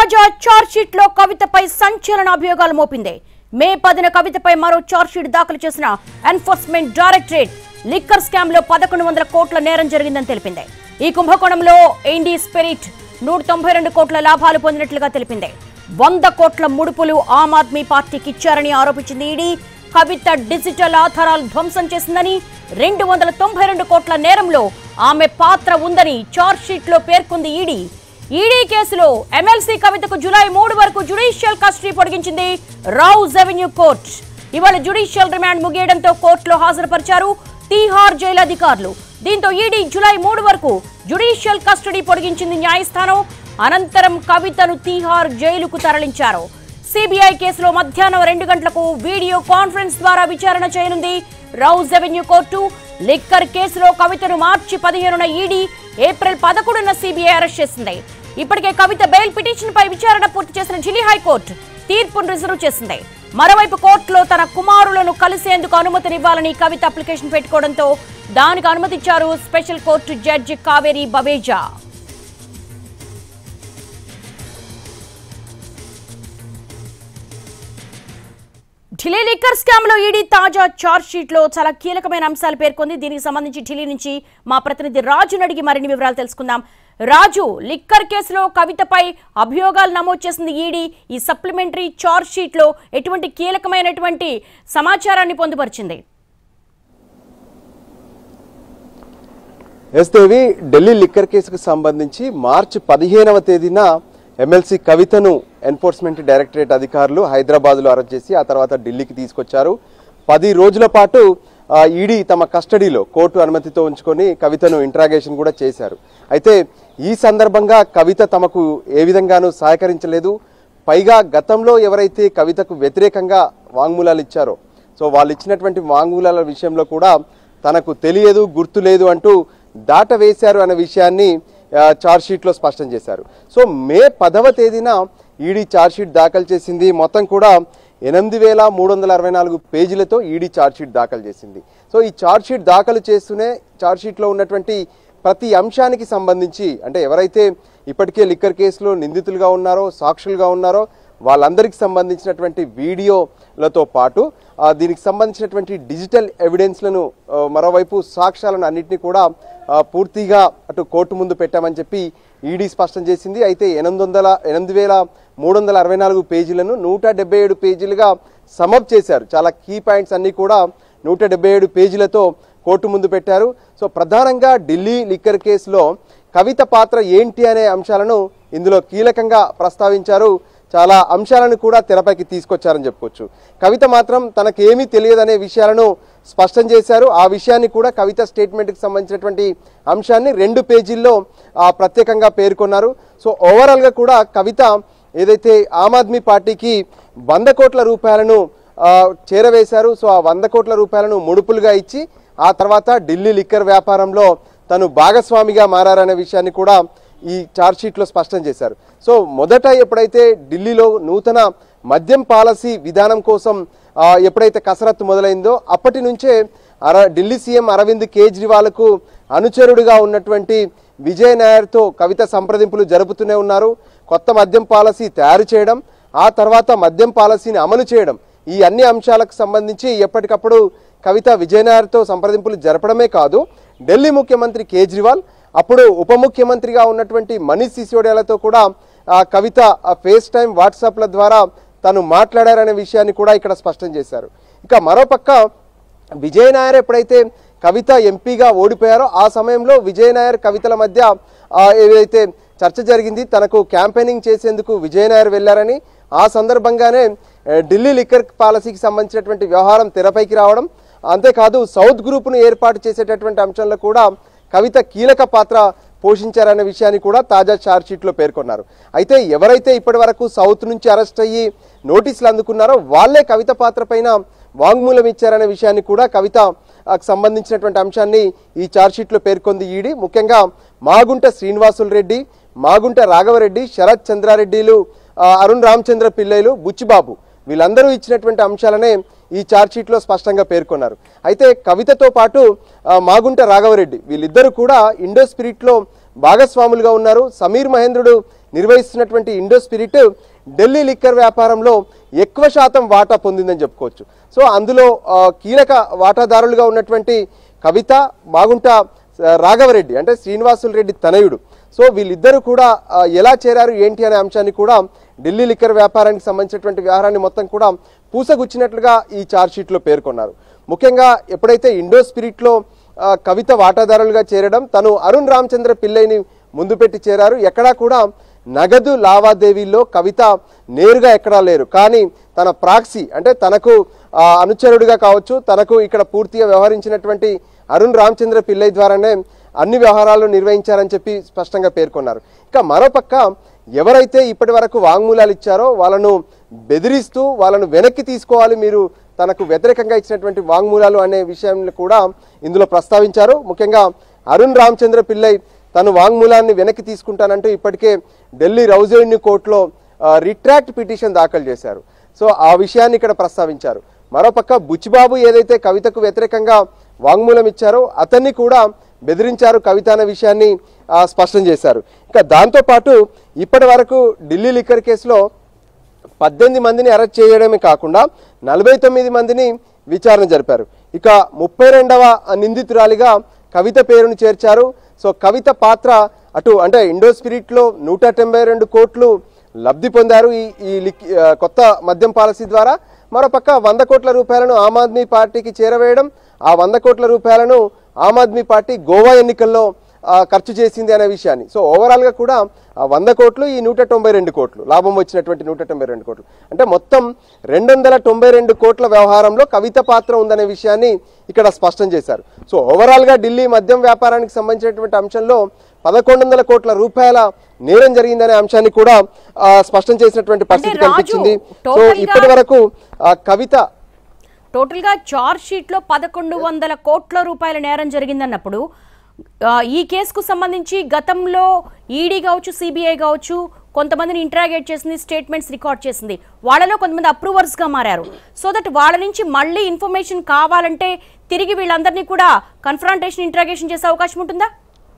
తాజా చార్జ్షీట్ లో కవితపై సంచలన అభియోగాలు మోపింది మే పదిన కవితపై మరో చార్జ్షీట్ దాఖలు చేసిన ఎన్ఫోర్స్మెంట్ డైరెక్టరేట్ లిక్కర్ స్కామ్ లో పదకొండు వందల కోట్ల నేరం జరిగిందని తెలిపింది ఈ కుంభకోణంలో ఇండి స్పిరిట్ నూట తొంభై రెండు కోట్ల లాభాలు పొందినట్లుగా తెలిపింది వంద కోట్ల ముడుపులు ఆమ్ ఆద్మీ పార్టీకి ఇచ్చారని ఆరోపించింది ఈడీ కవిత డిజిటల్ ఆధారాలు ధ్వంసం చేసిందని రెండు వందల తొంభై రెండు కోట్ల నేరంలో ఆమె పాత్ర ఉందని చార్జ్షీట్ లో పేర్కొంది ఈడీ ఈడీ కేసులో ఎమ్మెల్సీ కవితకు జూలై మూడు వరకు జుడిషియల్ కస్టడీ పొడిగించింది రౌజ్ రెవెన్యూ కోర్ట్ ఇవాళ జుడిషియల్ రిమాండ్ ముగియడంతో కోర్టులో హాజరుపరిచారు తీహార్ జైలు అధికారులు దీంతో ఈడీ జూలై మూడు వరకు జుడిషియల్ కస్టడీ పొడిగించింది న్యాయస్థానం అనంతరం కవితను తీహార్ జైలుకు తరలించారు సిబిఐ కేసులో మధ్యాహ్నం రెండు గంటలకు వీడియో కాన్ఫరెన్స్ ద్వారా విచారణ చేయనుంది రౌజ్ రెవెన్యూ కోర్టు లిక్కర్ కేసులో కవితను మార్చి పదిహేనున ఈడీ ఏప్రిల్ పదకొండున సిబిఐ అరెస్ట్ చేసింది ఇప్పటికే కవిత బెయిల్ పిటిషన్ పై విచారణ పూర్తి చేసిన ఢిల్లీ హైకోర్టు తీర్పును రిజర్వ్ చేసింది మరోవైపు కోర్టులో తన కుమారులను కలిసేందుకు అనుమతినివ్వాలని కవిత అప్లికేషన్ పెట్టుకోవడంతో దానికి అనుమతిచ్చారు special court judge Kaveri Baweja Delhi liquor scam లో ఈడీ తాజా చార్జ్ షీట్ లో చాలా కీలకమైన అంశాలు పేర్కొంది దీనికి సంబంధించి ఢిల్లీ నుంచి మా ప్రతినిధి రాజును అడిగి మరిన్ని వివరాలు తెలుసుకుందాం రాజు లిక్కర్ కేసులో కవితపై అభియోగాలు నమోదు చేసింది ఈడీ ఈ సప్లిమెంటరీ చార్జ్ షీట్ లో ఎటువంటి కీలకమైనటువంటి సమాచారాన్ని పొందుపరిచింది ఎస్ దేవి ఢిల్లీ లిక్కర్ కేసుకు సంబంధించి మార్చి పదిహేనవ తేదీన ఎమ్మెల్సీ కవితను ఎన్ఫోర్స్మెంట్ డైరెక్టరేట్ అధికారులు హైదరాబాద్లో అరెస్ట్ చేసి ఆ తర్వాత ఢిల్లీకి తీసుకొచ్చారు పది రోజుల పాటు ఆ, ఈడీ తమ కస్టడీలో కోర్టు అనుమతితో ఉంచుకొని కవితను ఇంట్రాగేషన్ కూడా చేశారు అయితే ఈ సందర్భంగా కవిత తమకు ఏ విధంగానూ సహకరించలేదు పైగా గతంలో ఎవరైతే కవితకు వ్యతిరేకంగా వాంగ్మూలాలు ఇచ్చారో సో వాళ్ళు ఇచ్చినటువంటి వాంగ్మూలాల విషయంలో కూడా తనకు తెలియదు గుర్తు లేదు అంటూ దాట వేశారు అనే విషయాన్ని ఆ, ఛార్జ్ షీట్లో స్పష్టం చేశారు సో మే పదవ తేదీన ఈడీ ఛార్జ్ షీట్ దాఖలు చేసింది మొత్తం కూడా ఎనిమిది వేల మూడు వందల అరవై నాలుగు పేజీలతో ఈడీ ఛార్జ్ షీట్ దాఖలు చేసింది సో ఈ ఛార్జ్ షీట్ దాఖలు చేస్తూనే ఛార్జ్ షీట్లో ఉన్నటువంటి ప్రతి అంశానికి సంబంధించి అంటే ఎవరైతే ఇప్పటికే లిక్కర్ కేసులో నిందితులుగా ఉన్నారో సాక్షులుగా ఉన్నారో వాళ్ళందరికీ సంబంధించినటువంటి వీడియోలతో పాటు ఆ, దీనికి సంబంధించినటువంటి డిజిటల్ ఎవిడెన్స్లను ఆ, మరోవైపు సాక్ష్యాలను అన్నింటినీ కూడా ఆ, పూర్తిగా అటు కోర్టు ముందు పెట్టామని చెప్పి ఈడీ స్పష్టం చేసింది అయితే ఎనిమిది వందల ఎనిమిది వేల మూడు వందల అరవై నాలుగు పేజీలను నూట డెబ్బై ఏడు పేజీలుగా సమప్ చేశారు చాలా కీ పాయింట్స్ అన్నీ కూడా నూట డెబ్బై ఏడు పేజీలతో కోర్టు ముందు పెట్టారు సో ప్రధానంగా ఢిల్లీ లిక్కర్ కేసులో కవిత పాత్ర ఏంటి అనే అంశాలను ఇందులో కీలకంగా ప్రస్తావించారు చాలా అంశాలను కూడా తెరపైకి తీసుకొచ్చారని చెప్పుకోవచ్చు కవిత మాత్రం తనకేమీ తెలియదనే విషయాలను స్పష్టం చేశారు ఆ విషయాన్ని కూడా కవిత స్టేట్మెంట్కి సంబంధించినటువంటి అంశాన్ని రెండు పేజీల్లో ఆ, ప్రత్యేకంగా పేర్కొన్నారు సో ఓవరాల్గా కూడా కవిత ఏదైతే ఆమ్ ఆద్మీ పార్టీకి వంద కోట్ల రూపాయలను ఆ, చేరవేశారు సో ఆ వంద కోట్ల రూపాయలను ముడుపులుగా ఇచ్చి ఆ తర్వాత ఢిల్లీ లిక్కర్ వ్యాపారంలో తను భాగస్వామిగా మారారనే విషయాన్ని కూడా ఈ ఛార్జ్షీట్లో స్పష్టం చేశారు సో మొదట ఎప్పుడైతే ఢిల్లీలో నూతన మద్యం పాలసీ విధానం కోసం ఆ, ఎప్పుడైతే కసరత్తు మొదలైందో అప్పటి నుంచే అర ఢిల్లీ సీఎం అరవింద్ కేజ్రీవాల్కు అనుచరుడుగా ఉన్నటువంటి విజయ్ నాయర్తో కవిత సంప్రదింపులు జరుపుతూనే ఉన్నారు కొత్త మద్యం పాలసీ తయారు చేయడం ఆ తర్వాత మద్యం పాలసీని అమలు చేయడం ఈ అన్ని అంశాలకు సంబంధించి ఎప్పటికప్పుడు కవిత విజయనాయర్తో సంప్రదింపులు జరపడమే కాదు ఢిల్లీ ముఖ్యమంత్రి కేజ్రీవాల్ అప్పుడు ఉప ముఖ్యమంత్రిగా ఉన్నటువంటి మనీష్ సిసోడియాలతో కూడా ఆ కవిత ఆ ఫేస్ టైం వాట్సాప్ల ద్వారా తను మాట్లాడారనే విషయాన్ని కూడా ఇక్కడ స్పష్టం చేశారు ఇక మరోపక్క విజయ్ నాయర్ ఎప్పుడైతే కవిత ఎంపీగా ఓడిపోయారో ఆ సమయంలో విజయ్ నాయర్ కవితల మధ్య ఆ, ఏదైతే చర్చ జరిగింది తనకు క్యాంపెయినింగ్ చేసేందుకు విజయ్ నాయర్ వెళ్ళారని ఆ సందర్భంగానే ఆ, ఢిల్లీ లిక్కర్ పాలసీకి సంబంధించినటువంటి వ్యవహారం తెరపైకి రావడం అంతేకాదు సౌత్ గ్రూప్ను ఏర్పాటు చేసేటటువంటి అంశంలో కూడా కవిత కీలక పాత్ర పోషించారనే విషయాన్ని కూడా తాజా ఛార్జ్ షీట్లో పేర్కొన్నారు అయితే ఎవరైతే ఇప్పటి వరకు సౌత్ నుంచి అరెస్ట్ అయ్యి నోటీసులు అందుకున్నారో వాళ్ళే కవిత పాత్ర పైన వాంగ్మూలం ఇచ్చారనే విషయాన్ని కూడా కవిత ఆ, కు సంబంధించినటువంటి అంశాన్ని ఈ ఛార్జ్ షీట్లో పేర్కొంది ఈడీ ముఖ్యంగా మాగుంట శ్రీనివాసులు రెడ్డి మాగుంట రాఘవరెడ్డి శరత్ చంద్రారెడ్డిలు ఆ, అరుణ్ రామచంద్ర పిల్లైలు బుచ్చిబాబు వీళ్ళందరూ ఇచ్చినటువంటి అంశాలనే ఈ ఛార్జ్షీట్లో స్పష్టంగా పేర్కొన్నారు అయితే కవితతో పాటు ఆ, మాగుంట రాఘవరెడ్డి వీళ్ళిద్దరూ కూడా ఇండో స్పిరిట్లో భాగస్వాములుగా ఉన్నారు సమీర్ మహేంద్రుడు నిర్వహిస్తున్నటువంటి ఇండో స్పిరిట్ ఢిల్లీ లిక్కర్ వ్యాపారంలో ఎక్కువ శాతం వాటా పొందిందని చెప్పుకోవచ్చు సో అందులో ఆ, కీలక వాటాదారులుగా ఉన్నటువంటి కవిత మాగుంట ఆ, రాఘవరెడ్డి అంటే శ్రీనివాసులు రెడ్డి తనయుడు సో వీళ్ళిద్దరూ కూడా ఆ, ఎలా చేరారు ఏంటి అనే అంశాన్ని కూడా ఢిల్లీ లిక్కర్ వ్యాపారానికి సంబంధించినటువంటి వ్యవహారాన్ని మొత్తం కూడా పూసగుచ్చినట్లుగా ఈ ఛార్జ్ షీట్లో పేర్కొన్నారు ముఖ్యంగా ఎప్పుడైతే ఇండో స్పిరిట్లో ఆ, కవిత వాటాదారులుగా చేరడం తను అరుణ్ రామచంద్ర పిల్లైని ముందు పెట్టి చేరారు ఎక్కడా కూడా నగదు లావాదేవీల్లో కవిత నేరుగా ఎక్కడా లేరు కానీ తన ప్రాక్సీ అంటే తనకు ఆ, అనుచరుడిగా కావచ్చు తనకు ఇక్కడ పూర్తిగా వ్యవహరించినటువంటి అరుణ్ రామచంద్ర పిల్లై ద్వారానే అన్ని వ్యవహారాలు నిర్వహించారని చెప్పి స్పష్టంగా పేర్కొన్నారు ఇక మరోపక్క ఎవరైతే ఇప్పటి వరకు వాంగ్మూలాలు ఇచ్చారో వాళ్ళను బెదిరిస్తూ వాళ్ళను వెనక్కి తీసుకోవాలి మీరు తనకు వ్యతిరేకంగా ఇచ్చినటువంటి వాంగ్మూలాలు అనే విషయాన్ని కూడా ఇందులో ప్రస్తావించారు ముఖ్యంగా అరుణ్ రామచంద్ర పిల్లై తను వాంగ్మూలాన్ని వెనక్కి తీసుకుంటానంటూ ఇప్పటికే ఢిల్లీ రౌజెన్యూ కోర్టులో రిట్రాక్ట్ పిటిషన్ దాఖలు చేశారు సో ఆ విషయాన్ని ఇక్కడ ప్రస్తావించారు మరోపక్క బుచ్చిబాబు ఏదైతే కవితకు వ్యతిరేకంగా వాంగ్మూలం ఇచ్చారో అతన్ని కూడా బెదిరించారు కవిత అనే విషయాన్ని ఆ, స్పష్టం చేశారు ఇక దాంతోపాటు ఇప్పటి వరకు ఢిల్లీ లిక్కర్ కేసులో పద్దెనిమిది మందిని అరెస్ట్ చేయడమే కాకుండా నలభై తొమ్మిది మందిని విచారణ జరిపారు ఇక ముప్పై రెండవ నిందితురాలిగా కవిత పేరును చేర్చారు సో కవిత పాత్ర అటు అంటే ఇండో స్పిరిట్లో నూట తొంభై రెండు కోట్లు లబ్ధి పొందారు ఈ ఈ లిక్- ఆ, కొత్త మద్యం పాలసీ ద్వారా మరోపక్క వంద కోట్ల రూపాయలను ఆమ్ ఆద్మీ పార్టీకి చేరవేయడం ఆ వంద కోట్ల రూపాయలను ఆమ్ ఆద్మీ పార్టీ గోవా ఎన్నికల్లో ఆ, ఖర్చు చేసింది అనే విషయాన్ని సో ఓవరాల్గా కూడా ఆ వంద కోట్లు ఈ నూట తొంభై రెండు కోట్లు లాభం వచ్చినటువంటి నూట తొంభై రెండు కోట్లు అంటే మొత్తం రెండు వందల తొంభై రెండు కోట్ల వ్యవహారంలో కవిత పాత్ర ఉందనే విషయాన్ని ఇక్కడ స్పష్టం చేశారు సో ఓవరాల్గా ఢిల్లీ మద్యం వ్యాపారానికి సంబంధించినటువంటి అంశంలో పదకొండు వందల కోట్ల రూపాయల నేరం జరిగిందనే అంశాన్ని కూడా ఆ, స్పష్టం చేసినటువంటి పరిస్థితి రాజు, కనిపించింది సో టోటల్గా- ఇప్పటి వరకు ఆ, కవిత టోటల్ గా చార్జ్ షీట్ లో పదకొండు వందల కోట్ల రూపాయల నేరం జరిగిందన్నప్పుడు ఆ, ఈ కేసుకు సంబంధించి గతంలో ఈడీ కావచ్చు సిబిఐ కావచ్చు కొంతమందిని ఇంటరాగేట్ చేసింది స్టేట్మెంట్స్ రికార్డ్ చేసింది వాళ్ళలో కొంతమంది అప్రూవర్స్ గా మారారు సో దట్ వాళ్ళ నుంచి మళ్ళీ ఇన్ఫర్మేషన్ కావాలంటే తిరిగి వీళ్ళందరినీ కూడా కన్ఫ్రంటేషన్ ఇంటరాగేషన్ చేసే అవకాశం ఉంటుందా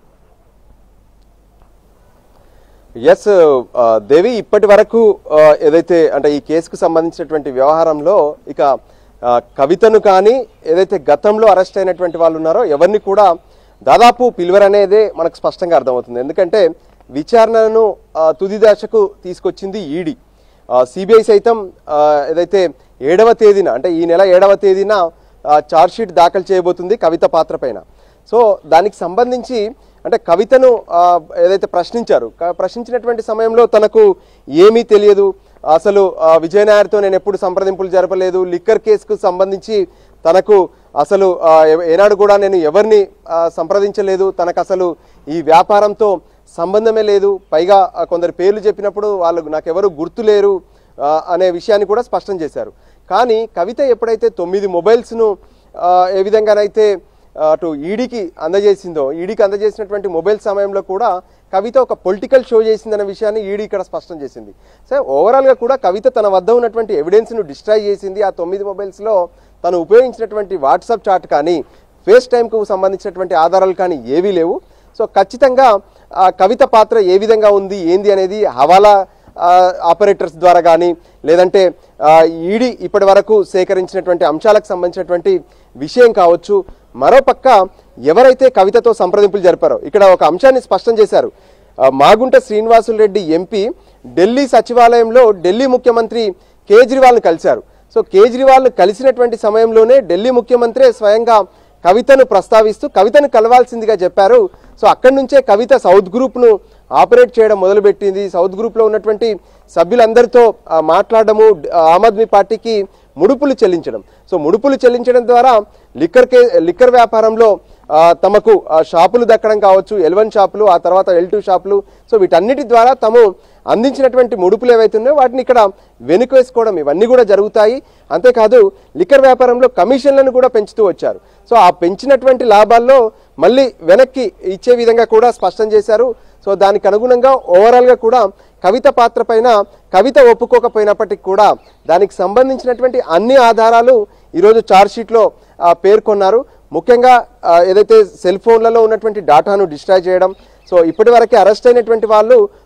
ఎస్ దేవి ఇప్పటి వరకు ఆ, ఏదైతే అంటే ఈ కేసుకు సంబంధించినటువంటి వ్యవహారంలో ఇక ఆ, కవితను కానీ ఏదైతే గతంలో అరెస్ట్ అయినటువంటి వాళ్ళు ఉన్నారో ఎవరిని కూడా దాదాపు పిలువరనేదే మనకు స్పష్టంగా అర్థమవుతుంది ఎందుకంటే విచారణను ఆ, తుది దశకు తీసుకొచ్చింది ఈడీ సిబిఐ సైతం ఆ, ఏదైతే ఏడవ తేదీన అంటే ఈ నెల ఏడవ తేదీన ఛార్జ్ షీట్ దాఖలు చేయబోతుంది కవిత పాత్ర పైన సో దానికి సంబంధించి అంటే కవితను ఆ, ఏదైతే ప్రశ్నించారు క- ప్రశ్నించినటువంటి సమయంలో తనకు ఏమీ తెలియదు అసలు ఆ, విజయనాయర్తో నేను ఎప్పుడు సంప్రదింపులు జరపలేదు లిక్కర్ కేసుకు సంబంధించి తనకు అసలు ఆ, ఎవ- ఏనాడు కూడా నేను ఎవరిని ఆ, సంప్రదించలేదు తనకు అసలు ఈ వ్యాపారంతో సంబంధమే లేదు పైగా ఆ, కొందరు పేర్లు చెప్పినప్పుడు వాళ్ళు నాకెవరు గుర్తులేరు ఆ, అనే విషయాన్ని కూడా స్పష్టం చేశారు కానీ కవిత ఎప్పుడైతే తొమ్మిది మొబైల్స్ను ఆ, ఏ విధంగానైతే ఆ, అటు ఈడీకి అందజేసిందో ఈడీకి అందజేసినటువంటి మొబైల్ సమయంలో కూడా కవిత ఒక పొలిటికల్ షో చేసిందన్న విషయాన్ని ఈడీ ఇక్కడ స్పష్టం చేసింది సో ఓవరాల్గా కూడా కవిత తన వద్ద ఉన్నటువంటి ఎవిడెన్స్ను డిస్ట్రాయ్ చేసింది ఆ తొమ్మిది మొబైల్స్లో తను ఉపయోగించినటువంటి వాట్సాప్ చాట్ కానీ ఫేస్ టైంకు సంబంధించినటువంటి ఆధారాలు కానీ ఏవీ లేవు సో ఖచ్చితంగా ఆ కవిత పాత్ర ఏ విధంగా ఉంది ఏంది అనేది హవాలా ఆ, ఆపరేటర్స్ ద్వారా కానీ లేదంటే ఆ, ఈడీ ఇప్పటి వరకు సేకరించినటువంటి అంశాలకు సంబంధించినటువంటి విషయం కావచ్చు మరోపక్క ఎవరైతే కవితతో సంప్రదింపులు జరిపారో ఇక్కడ ఒక అంశాన్ని స్పష్టం చేశారు ఆ, మాగుంట శ్రీనివాసులు రెడ్డి ఎంపీ ఢిల్లీ సచివాలయంలో ఢిల్లీ ముఖ్యమంత్రి కేజ్రీవాల్ను కలిశారు సో కేజ్రీవాల్ కలిసినటువంటి సమయంలోనే ఢిల్లీ ముఖ్యమంత్రి స్వయంగా కవితను ప్రస్తావిస్తూ కవితను కలవాల్సిందిగా చెప్పారు సో అక్కడి నుంచే కవిత సౌత్ గ్రూప్ను ఆపరేట్ చేయడం మొదలుపెట్టింది సౌత్ గ్రూప్లో ఉన్నటువంటి సభ్యులందరితో ఆ, మాట్లాడడము ఆ, ఆమ్ ఆద్మీ పార్టీకి ముడుపులు చెల్లించడం సో ముడుపులు చెల్లించడం ద్వారా లిక్కర్ కే లిక్కర్ వ్యాపారంలో ఆ, తమకు ఆ, షాపులు దక్కడం కావచ్చు ఎల్ వన్ షాపులు ఆ తర్వాత ఎల్ టూ షాపులు సో వీటన్నిటి ద్వారా తాము అందించినటువంటి ముడుపులు ఏవైతే ఉన్నాయో వాటిని ఇక్కడ వెనుక వేసుకోవడం ఇవన్నీ కూడా జరుగుతాయి అంతేకాదు లిక్కర్ వ్యాపారంలో కమిషన్లను కూడా పెంచుతూ వచ్చారు సో ఆ పెంచినటువంటి లాభాల్లో మళ్ళీ వెనక్కి ఇచ్చే విధంగా కూడా స్పష్టం చేశారు సో దానికి అనుగుణంగా ఓవరాల్గా కూడా కవిత పాత్ర పైన కవిత ఒప్పుకోకపోయినప్పటికీ కూడా దానికి సంబంధించినటువంటి అన్ని ఆధారాలు ఈరోజు ఛార్జ్షీట్లో పేర్కొన్నారు ముఖ్యంగా ఆ, ఏదైతే సెల్ ఫోన్లలో ఉన్నటువంటి డాటాను డిస్ట్రాయ్ చేయడం సో ఇప్పటి వరకే అరెస్ట్ అయినటువంటి వాళ్ళు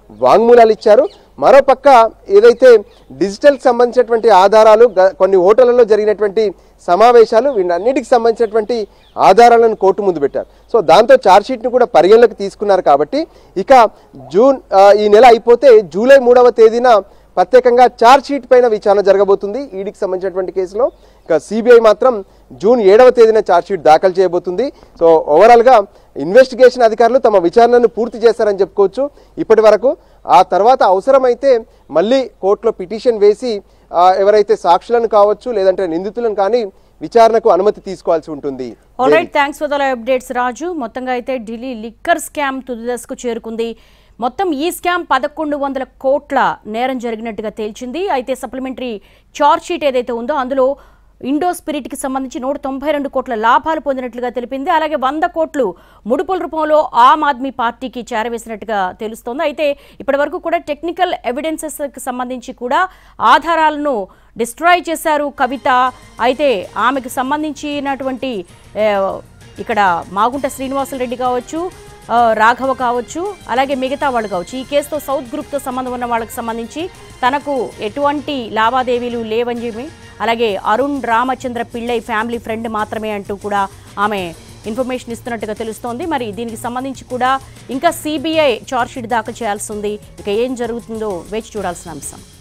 వాంగ్మూలాలు ఇచ్చారు మరోపక్క ఏదైతే డిజిటల్కి సంబంధించినటువంటి ఆధారాలు గ- కొన్ని హోటళ్లలో జరిగినటువంటి సమావేశాలు వీటన్నిటికి సంబంధించినటువంటి ఆధారాలను కోర్టు ముందు పెట్టారు సో దాంతో ఛార్జ్షీట్ను కూడా పరిగణలోకి తీసుకున్నారు కాబట్టి ఇక జూన్ ఆ, ఈ నెల అయిపోతే జూలై మూడవ తేదీన ప్రత్యేకంగా ఛార్జ్ షీట్ పైన విచారణ జరగబోతుంది ఈడీకి సంబంధించినటువంటి కేసులో ఇక సిబిఐ మాత్రం జూన్ ఏడవ తేదీన ఛార్జ్ షీట్ దాఖలు చేయబోతుంది సో ఓవరాల్గా ఇన్వెస్టిగేషన్ అధికారులు తమ విచారణను పూర్తి చేస్తారని చెప్పుకోవచ్చు ఇప్పటి వరకు ఆ తర్వాత అవసరమైతే మళ్ళీ కోర్టులో పిటిషన్ వేసి ఆ, ఎవరైతే సాక్షులను కావచ్చు లేదంటే నిందితులను కానీ విచారణకు అనుమతి తీసుకోవాల్సి ఉంటుంది all right thanks for the updates Raju మొత్తంగా అయితే ఢిల్లీ లిక్కర్ స్కామ్ తుది దశకు చేరుకుంది మొత్తం ఈ స్కామ్ పదకొండు వందల కోట్ల నేరం జరిగినట్టుగా తేల్చింది అయితే సప్లిమెంటరీ చార్జ్ షీట్ ఏదైతే ఉందో అందులో ఇండో స్పిరిట్కి సంబంధించి నూట తొంభై రెండు కోట్ల లాభాలు పొందినట్లుగా తెలిపింది అలాగే వంద కోట్లు ముడుపుల రూపంలో ఆమ్ ఆద్మీ పార్టీకి చేరవేసినట్టుగా తెలుస్తోంది అయితే ఇప్పటివరకు కూడా టెక్నికల్ ఎవిడెన్సెస్కి సంబంధించి కూడా ఆధారాలను డిస్ట్రాయ్ చేశారు కవిత అయితే ఆమెకు సంబంధించినటువంటి ఏ, ఇక్కడ మాగుంట శ్రీనివాసరెడ్డి కావచ్చు ఆ, రాఘవ కావచ్చు అలాగే మిగతా వాళ్ళు కావచ్చు ఈ కేసుతో సౌత్ గ్రూప్తో సంబంధం ఉన్న వాళ్ళకి సంబంధించి తనకు ఎటువంటి లావాదేవీలు లేవని చెప్పి అలాగే అరుణ్ రామచంద్ర పిళ్ళై ఫ్యామిలీ ఫ్రెండ్ మాత్రమే అంటూ కూడా ఆమె ఇన్ఫర్మేషన్ ఇస్తున్నట్టుగా తెలుస్తోంది మరి దీనికి సంబంధించి కూడా ఇంకా సిబిఐ చార్జ్షీట్ దాఖలు చేయాల్సి ఉంది ఇక ఏం జరుగుతుందో వేచి చూడాల్సిన అంశం